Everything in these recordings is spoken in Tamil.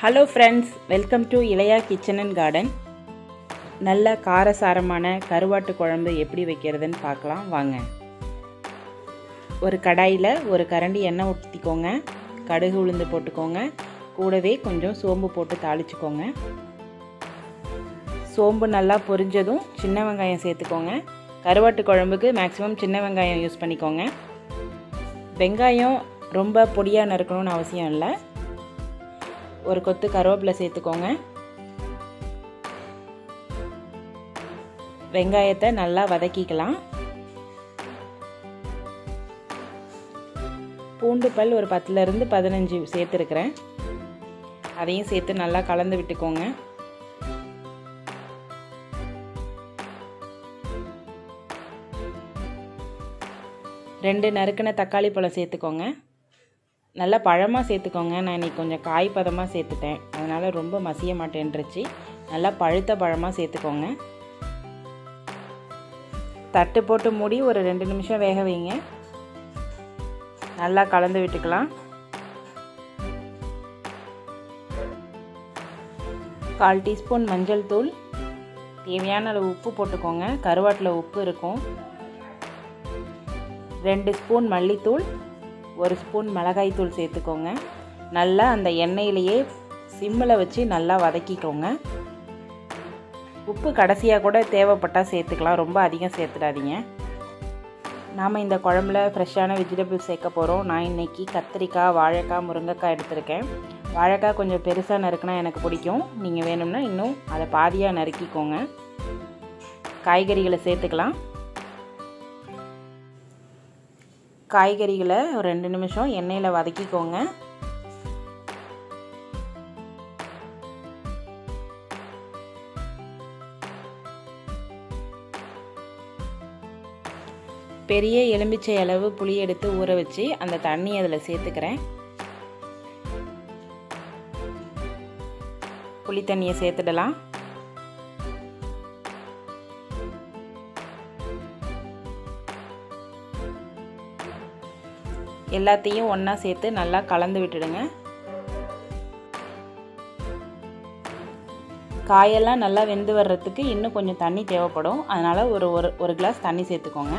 hello friends welcome to Ilaya kitchen and garden நல்ல காரசாரமான கருவாட்டு குழம்பு எப்படி வைக்கிறதுன்னு பார்க்கலாம் வாங்க ஒரு கடாயில் ஒரு கரண்டி எண்ணெய் ஊற்றிக்கோங்க கடுகு உளுந்து போட்டுக்கோங்க கூடவே கொஞ்சம் சோம்பு போட்டு தாளிச்சுக்கோங்க சோம்பு நல்லா பொரிஞ்சதும் சின்ன வெங்காயம் சேர்த்துக்கோங்க கருவாட்டு குழம்புக்கு மேக்ஸிமம் சின்ன வெங்காயம் யூஸ் பண்ணிக்கோங்க வெங்காயம் ரொம்ப பொடியாக நறுக்கணும்னு அவசியம் இல்லை ஒரு கொத்து கருவேப்பிலை சேர்த்துக்கோங்க வெங்காயத்தை நல்லா வதக்கிக்கலாம் பூண்டு பல் ஒரு பத்துலேருந்து பதினஞ்சு சேர்த்துருக்குறேன் அதையும் சேர்த்து நல்லா கலந்து விட்டுக்கோங்க ரெண்டு நறுக்கின தக்காளி பழம் சேர்த்துக்கோங்க நல்லா பழமாக சேர்த்துக்கோங்க நான் இன்றைக்கி கொஞ்சம் காய் பதமாக சேர்த்துட்டேன் அதனால் ரொம்ப மசிய மாட்டேன்ருச்சு நல்லா பழுத்த பழமாக சேர்த்துக்கோங்க தட்டு போட்டு மூடி ஒரு ரெண்டு நிமிஷம் வேக வைங்க நல்லா கலந்து விட்டுக்கலாம் கால் டீஸ்பூன் மஞ்சள் தூள் தேவையான அளவு உப்பு போட்டுக்கோங்க கருவாட்டில் உப்பு இருக்கும் ரெண்டு ஸ்பூன் மல்லித்தூள் ஒரு ஸ்பூன் மிளகாய் தூள் சேர்த்துக்கோங்க நல்லா அந்த எண்ணெயிலேயே சிம்மில் வச்சு நல்லா வதக்கிக்கோங்க உப்பு கடைசியாக கூட தேவைப்பட்டால் சேர்த்துக்கலாம் ரொம்ப அதிகம் சேர்த்துடாதீங்க நாம் இந்த குழம்புல ஃப்ரெஷ்ஷான வெஜிடபிள்ஸ் சேர்க்க போகிறோம் நான் இன்றைக்கி கத்திரிக்காய் வாழைக்காய் முருங்கைக்காய் எடுத்திருக்கேன் வாழைக்காய் கொஞ்சம் பெருசாக நறுக்குனா எனக்கு பிடிக்கும் நீங்கள் வேணும்னா இன்னும் அதை பாதியாக நறுக்கிக்கோங்க காய்கறிகளை சேர்த்துக்கலாம் காய்கறிகளை ஒரு ரெண்டு நிமிஷம் எண்ணெயில் வதக்கிக்கோங்க பெரிய எலும்பிச்சை அளவு புளி எடுத்து ஊற வச்சு அந்த தண்ணி அதில் சேர்த்துக்கிறேன் புளி தண்ணியை சேர்த்துடலாம் எல்லாத்தையும் ஒன்றா சேர்த்து நல்லா கலந்து விட்டுடுங்க காயெல்லாம் நல்லா வெந்து வர்றதுக்கு இன்னும் கொஞ்சம் தண்ணி தேவைப்படும் அதனால் ஒரு ஒரு ஒரு கிளாஸ் தண்ணி சேர்த்துக்கோங்க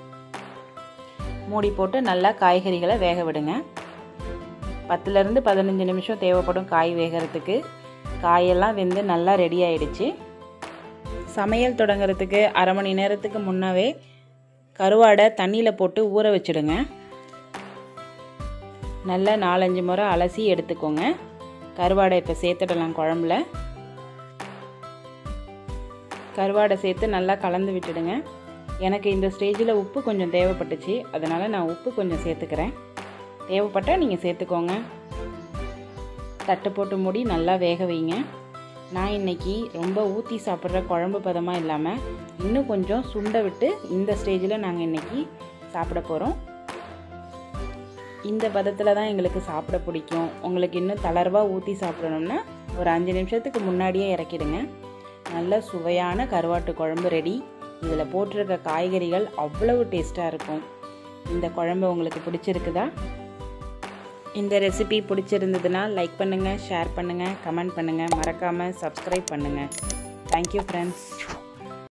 மூடி போட்டு நல்லா காய்கறிகளை வேக விடுங்க பத்துலேருந்து பதினஞ்சு நிமிஷம் தேவைப்படும் காய் வேகிறதுக்கு காயெல்லாம் வெந்து நல்லா ரெடி ஆயிடுச்சு சமையல் தொடங்குறதுக்கு அரை மணி நேரத்துக்கு முன்னாவே கருவாடை தண்ணியில் போட்டு ஊற வச்சுடுங்க நல்லா நாலஞ்சு முறை அலசி எடுத்துக்கோங்க கருவாடை இப்போ சேர்த்துடலாம் குழம்புல கருவாடை சேர்த்து நல்லா கலந்து விட்டுடுங்க எனக்கு இந்த ஸ்டேஜில் உப்பு கொஞ்சம் தேவைப்பட்டுச்சு அதனால் நான் உப்பு கொஞ்சம் சேர்த்துக்கிறேன் தேவைப்பட்டால் நீங்கள் சேர்த்துக்கோங்க தட்டு போட்டு மூடி நல்லா வேக வைங்க நான் இன்றைக்கி ரொம்ப ஊற்றி சாப்பிட்ற குழம்பு பதமாக இல்லாமல் இன்னும் கொஞ்சம் சுண்ட விட்டு இந்த ஸ்டேஜில் நாங்கள் இன்றைக்கி சாப்பிட போகிறோம் இந்த பதத்தில் தான் எங்களுக்கு சாப்பிட பிடிக்கும் உங்களுக்கு இன்னும் தளர்வாக ஊற்றி சாப்பிடணும்னா ஒரு அஞ்சு நிமிஷத்துக்கு முன்னாடியே இறக்கிடுங்க நல்ல சுவையான கருவாட்டு குழம்பு ரெடி இதில் போட்டிருக்க காய்கறிகள் அவ்வளவு டேஸ்ட்டாக இருக்கும் இந்த குழம்பு உங்களுக்கு பிடிச்சிருக்குதா இந்த ரெசிபி பிடிச்சிருந்ததுன்னா லைக் பண்ணுங்கள் ஷேர் பண்ணுங்கள் கமெண்ட் பண்ணுங்கள் மறக்காமல் சப்ஸ்கிரைப் பண்ணுங்கள் தேங்க்யூ ஃப்ரெண்ட்ஸ்